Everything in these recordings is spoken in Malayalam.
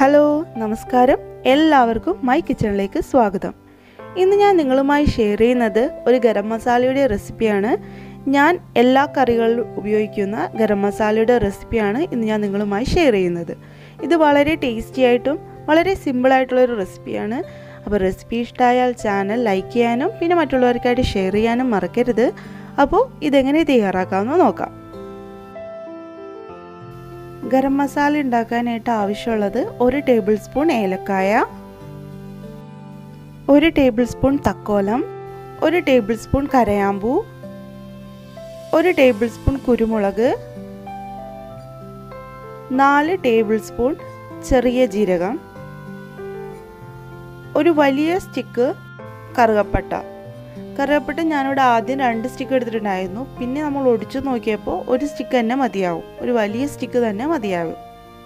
ഹലോ നമസ്കാരം എല്ലാവർക്കും മൈ കിച്ചണിലേക്ക് സ്വാഗതം ഇന്ന് ഞാൻ നിങ്ങളുമായി ഷെയർ ചെയ്യുന്നത് ഒരു ഗരം മസാലയുടെ റെസിപ്പിയാണ് ഞാൻ എല്ലാ കറികളിലും ഉപയോഗിക്കുന്ന ഗരം മസാലയുടെ റെസിപ്പിയാണ് ഇന്ന് ഞാൻ നിങ്ങളുമായി ഷെയർ ചെയ്യുന്നത് ഇത് വളരെ ടേസ്റ്റി ആയിട്ടും വളരെ സിമ്പിളായിട്ടുള്ള ഒരു റെസിപ്പിയാണ് അപ്പോൾ റെസിപ്പി ഇഷ്ടമായാൽ ചാനൽ ലൈക്ക് ചെയ്യാനും പിന്നെ മറ്റുള്ളവർക്കായിട്ട് ഷെയർ ചെയ്യാനും മറക്കരുത് അപ്പോൾ ഇതെങ്ങനെ തയ്യാറാക്കാമെന്ന് നോക്കാം ഗരം മസാല ഉണ്ടാക്കാനായിട്ട് ആവശ്യമുള്ളത് ഒരു ടേബിൾ സ്പൂൺ ഏലക്കായ ഒരു ടേബിൾ സ്പൂൺ തക്കോലം ഒരു ടേബിൾ സ്പൂൺ കരയാമ്പൂ ഒരു ടേബിൾ സ്പൂൺ കുരുമുളക് നാല് ടേബിൾ സ്പൂൺ ചെറിയ ജീരകം ഒരു വലിയ സ്റ്റിക്ക് കറുകപ്പട്ട കറുകപ്പട്ട ഞാനിവിടെ ആദ്യം രണ്ട് സ്റ്റിക്ക് എടുത്തിട്ടുണ്ടായിരുന്നു പിന്നെ നമ്മൾ ഒടിച്ചു നോക്കിയപ്പോൾ ഒരു സ്റ്റിക്ക് തന്നെ മതിയാവും ഒരു വലിയ സ്റ്റിക്ക് തന്നെ മതിയാവും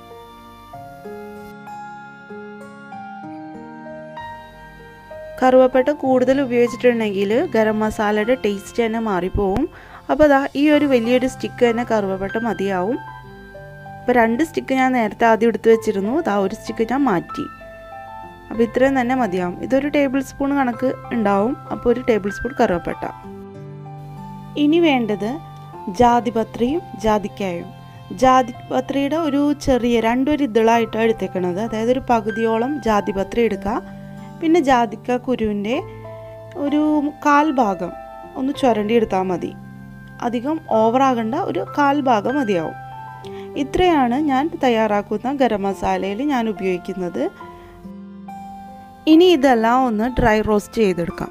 കറുവപ്പട്ട കൂടുതൽ ഉപയോഗിച്ചിട്ടുണ്ടെങ്കിൽ ഗരം മസാലയുടെ ടേസ്റ്റ് തന്നെ മാറിപ്പോവും അപ്പോൾ അതാ ഈ ഒരു വലിയൊരു സ്റ്റിക്ക് തന്നെ കറുവപ്പട്ട മതിയാവും അപ്പോൾ രണ്ട് സ്റ്റിക്ക് ഞാൻ നേരത്തെ ആദ്യം എടുത്തു വെച്ചിരുന്നു അതാ ഒരു സ്റ്റിക്ക് ഞാൻ മാറ്റി അപ്പോൾ ഇത്രയും തന്നെ മതിയാവും ഇതൊരു ടേബിൾ സ്പൂൺ കണക്ക് ഉണ്ടാവും അപ്പോൾ ഒരു ടേബിൾ സ്പൂൺ കറുവപ്പട്ട ഇനി വേണ്ടത് ജാതിപത്രിയും ജാതിക്കായും ജാതിപത്രിയുടെ ഒരു ചെറിയ രണ്ടൊരു ഇതളായിട്ടാണ് എടുത്തേക്കണത് അതായത് ഒരു പകുതിയോളം ജാതിപത്രി എടുക്കുക പിന്നെ ജാതിക്ക കുരുവിൻ്റെ ഒരു കാൽ ഭാഗം ഒന്ന് ചുരണ്ടി എടുത്താൽ മതി അധികം ഓവറാകേണ്ട ഒരു കാൽ ഭാഗം മതിയാവും ഇത്രയാണ് ഞാൻ തയ്യാറാക്കുന്ന ഗരം മസാലയിൽ ഞാൻ ഉപയോഗിക്കുന്നത് ഇനി ഇതെല്ലാം ഒന്ന് ഡ്രൈ റോസ്റ്റ് ചെയ്തെടുക്കാം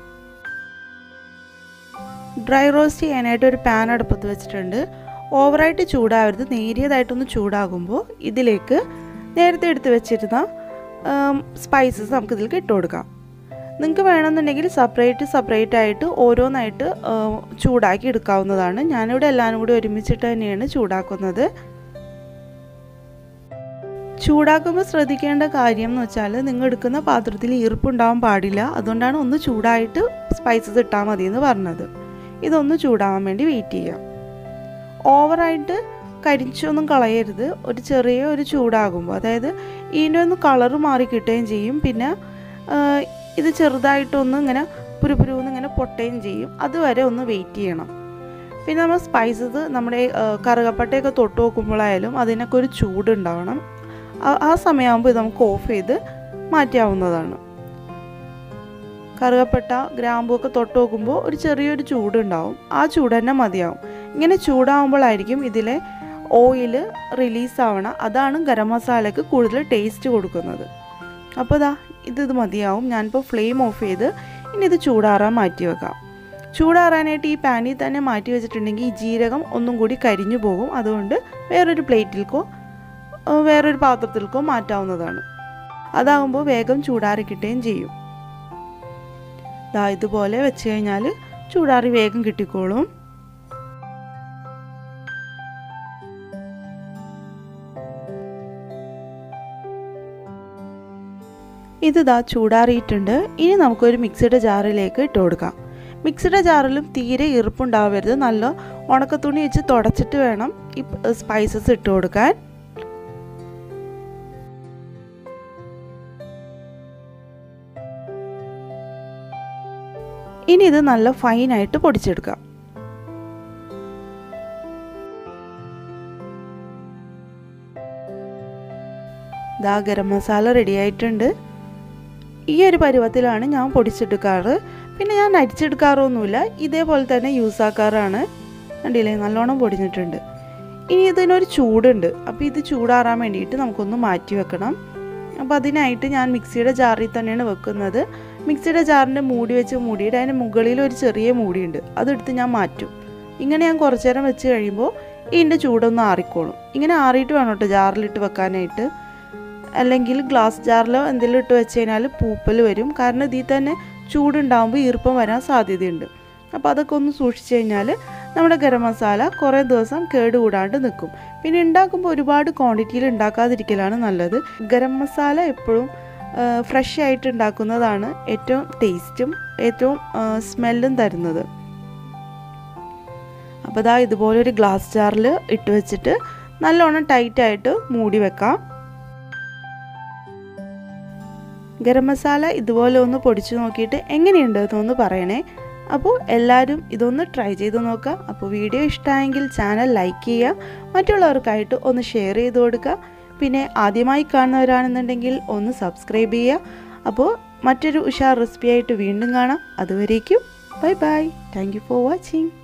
ഡ്രൈ റോസ്റ്റ് ചെയ്യാനായിട്ട് ഒരു പാൻ അടുപ്പത്ത് വെച്ചിട്ടുണ്ട് ഓവറായിട്ട് ചൂടാവരുത് നേരിയതായിട്ടൊന്ന് ചൂടാകുമ്പോൾ ഇതിലേക്ക് നേരത്തെ എടുത്ത് വെച്ചിരുന്ന സ്പൈസസ് നമുക്ക് ഇതിലേക്ക് ഇട്ട് കൊടുക്കാം നിങ്ങൾക്ക് വേണമെന്നുണ്ടെങ്കിൽ സെപ്പറേറ്റ് സെപ്പറേറ്റ് ആയിട്ട് ഓരോന്നായിട്ട് ചൂടാക്കി എടുക്കാവുന്നതാണ് ഞാനിവിടെ എല്ലാവരും കൂടി ഒരുമിച്ചിട്ട് തന്നെയാണ് ചൂടാക്കുന്നത് ചൂടാക്കുമ്പോൾ ശ്രദ്ധിക്കേണ്ട കാര്യം എന്ന് വെച്ചാൽ നിങ്ങൾ എടുക്കുന്ന പാത്രത്തിൽ ഈർപ്പുണ്ടാവാൻ പാടില്ല അതുകൊണ്ടാണ് ഒന്ന് ചൂടായിട്ട് സ്പൈസസ് ഇട്ടാൽ മതി എന്ന് പറഞ്ഞത് ഇതൊന്ന് ചൂടാവാൻ വേണ്ടി വെയിറ്റ് ചെയ്യാം ഓവറായിട്ട് കരിച്ചൊന്നും കളയരുത് ഒരു ചെറിയ ഒരു ചൂടാകുമ്പോൾ അതായത് ഇതിൻ്റെ ഒന്ന് കളറ് മാറി കിട്ടുകയും ചെയ്യും പിന്നെ ഇത് ചെറുതായിട്ടൊന്ന് ഇങ്ങനെ പുരുപുരുന്ന് ഇങ്ങനെ പൊട്ടുകയും ചെയ്യും അതുവരെ ഒന്ന് വെയിറ്റ് ചെയ്യണം പിന്നെ നമ്മൾ സ്പൈസസ് നമ്മുടെ കറുകപ്പട്ടയൊക്കെ തൊട്ട് നോക്കുമ്പോഴായാലും അതിനൊക്കെ ഒരു ചൂടുണ്ടാവണം ആ സമയമാകുമ്പോൾ ഇത് നമുക്ക് ഓഫ് ചെയ്ത് മാറ്റാവുന്നതാണ് കറുകപ്പട്ട ഗ്രാമ്പുമൊക്കെ തൊട്ട് നോക്കുമ്പോൾ ഒരു ചെറിയൊരു ചൂടുണ്ടാവും ആ ചൂട് തന്നെ മതിയാവും ഇങ്ങനെ ചൂടാവുമ്പോഴായിരിക്കും ഇതിലെ ഓയിൽ റിലീസ് ആവണം അതാണ് ഗരം മസാലയ്ക്ക് കൂടുതൽ ടേസ്റ്റ് കൊടുക്കുന്നത് അപ്പോൾ ഇതാ ഇത് ഇത് മതിയാവും ഞാനിപ്പോൾ ഫ്ലെയിം ഓഫ് ചെയ്ത് ഇനി ഇത് ചൂടാറാൻ മാറ്റി വെക്കാം ചൂടാറാനായിട്ട് ഈ പാനിൽ തന്നെ മാറ്റി വെച്ചിട്ടുണ്ടെങ്കിൽ ഈ ജീരകം ഒന്നും കൂടി കരിഞ്ഞു പോകും അതുകൊണ്ട് വേറൊരു പ്ലേറ്റിൽക്കോ വേറൊരു പാത്രത്തിൽക്കോ മാറ്റാവുന്നതാണ് അതാകുമ്പോൾ വേഗം ചൂടാറി കിട്ടുകയും ചെയ്യും ദാ ഇതുപോലെ വെച്ച് കഴിഞ്ഞാൽ ചൂടാറി വേഗം കിട്ടിക്കോളും ഇത് ദാ ചൂടാറിയിട്ടുണ്ട് ഇനി നമുക്കൊരു മിക്സിയുടെ ജാറിലേക്ക് ഇട്ട് കൊടുക്കാം മിക്സിയുടെ ജാറിലും തീരെ ഈർപ്പുണ്ടാവരുത് നല്ല ഉണക്കത്തുണി വെച്ച് തുടച്ചിട്ട് വേണം ഈ സ്പൈസസ് ഇട്ട് കൊടുക്കാൻ ഇനി ഇത് നല്ല ഫൈനായിട്ട് പൊടിച്ചെടുക്കാം ദാ ഗരം മസാല റെഡി ആയിട്ടുണ്ട് ഈ ഒരു പരുവത്തിലാണ് ഞാൻ പൊടിച്ചെടുക്കാറ് പിന്നെ ഞാൻ അരിച്ചെടുക്കാറൊന്നുമില്ല ഇതേപോലെ തന്നെ യൂസ് ആക്കാറാണ് കണ്ടില്ലേ നല്ലോണം പൊടിഞ്ഞിട്ടുണ്ട് ഇനി ഇതിനൊരു ചൂടുണ്ട് അപ്പോൾ ഇത് ചൂടാറാൻ വേണ്ടിയിട്ട് നമുക്കൊന്ന് മാറ്റി വെക്കണം അപ്പോൾ അതിനായിട്ട് ഞാൻ മിക്സിയുടെ ജാറിൽ തന്നെയാണ് വെക്കുന്നത് മിക്സിയുടെ ജാറിൻ്റെ മൂടി വെച്ച് മൂടിയിട്ട് അതിൻ്റെ മുകളിൽ ഒരു ചെറിയ മൂടിയുണ്ട് അതെടുത്ത് ഞാൻ മാറ്റും ഇങ്ങനെ ഞാൻ കുറച്ച് നേരം വെച്ച് കഴിയുമ്പോൾ ഇതിൻ്റെ ചൂടൊന്ന് ആറിക്കോളും ഇങ്ങനെ ആറിയിട്ട് വേണം കേട്ടോ ജാറിലിട്ട് വെക്കാനായിട്ട് അല്ലെങ്കിൽ ഗ്ലാസ് ജാറിലോ എന്തെങ്കിലും ഇട്ട് വെച്ച് കഴിഞ്ഞാൽ പൂപ്പൽ വരും കാരണം ഇതിൽ തന്നെ ചൂടുണ്ടാകുമ്പോൾ ഈർപ്പം വരാൻ സാധ്യതയുണ്ട് അപ്പോൾ അതൊക്കെ ഒന്ന് സൂക്ഷിച്ച് കഴിഞ്ഞാൽ നമ്മുടെ ഗരം മസാല കുറേ ദിവസം കേടുകൂടാണ്ട് നിൽക്കും പിന്നെ ഉണ്ടാക്കുമ്പോൾ ഒരുപാട് ക്വാണ്ടിറ്റിയിൽ ഉണ്ടാക്കാതിരിക്കലാണ് നല്ലത് ഗരം മസാല എപ്പോഴും ഫ്രഷ് ആയിട്ട് ഉണ്ടാക്കുന്നതാണ് ഏറ്റവും ടേസ്റ്റും ഏറ്റവും സ്മെല്ലും തരുന്നത് അപ്പോൾ ഇതാ ഇതുപോലെ ഒരു ഗ്ലാസ് ജാറിൽ ഇട്ട് വെച്ചിട്ട് നല്ലോണം ടൈറ്റായിട്ട് മൂടി വെക്കാം ഗരം മസാല ഇതുപോലെ ഒന്ന് പൊടിച്ചു നോക്കിയിട്ട് എങ്ങനെയുണ്ട് എന്നൊന്ന് പറയണേ അപ്പോൾ എല്ലാവരും ഇതൊന്ന് ട്രൈ ചെയ്ത് നോക്കുക അപ്പോൾ വീഡിയോ ഇഷ്ടമായെങ്കിൽ ചാനൽ ലൈക്ക് ചെയ്യുക മറ്റുള്ളവർക്കായിട്ട് ഒന്ന് ഷെയർ ചെയ്ത് കൊടുക്കുക പിന്നെ ആദ്യമായി കാണുന്നവരാണെന്നുണ്ടെങ്കിൽ ഒന്ന് സബ്സ്ക്രൈബ് ചെയ്യുക അപ്പോൾ മറ്റൊരു ഉഷാർ റെസിപ്പി ആയിട്ട് വീണ്ടും കാണാം അതുവരേക്കും bye bye thank you for watching